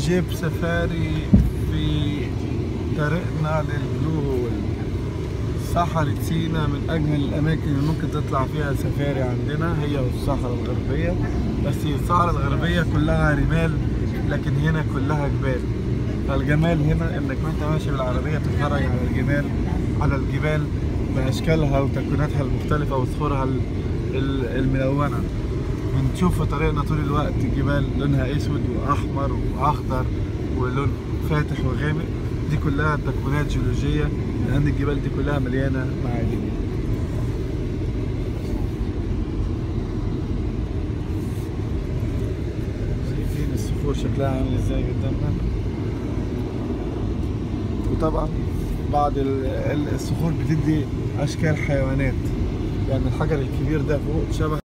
جيب سفاري في طريقنا للبلو هول صحراء سينا من أجمل الأماكن اللي ممكن تطلع فيها سفاري عندنا هي والصحراء الغربية بس الصحراء الغربية كلها رمال لكن هنا كلها جبال فالجمال هنا انك وانت ماشي بالعربية تتفرج على الجمال على الجبال بأشكالها وتكويناتها المختلفة وصخورها ال- ال- الملونة بنشوف في طريقنا طول الوقت جبال لونها اسود واحمر واخضر ولون فاتح وغامق دي كلها تكوينات جيولوجيه لان الجبال دي كلها مليانه معادن شايفين الصخور شكلها عامل ازاي قدامنا وطبعا بعض ال- ال- الصخور بتدي اشكال حيوانات يعني الحجر الكبير ده فوق شبه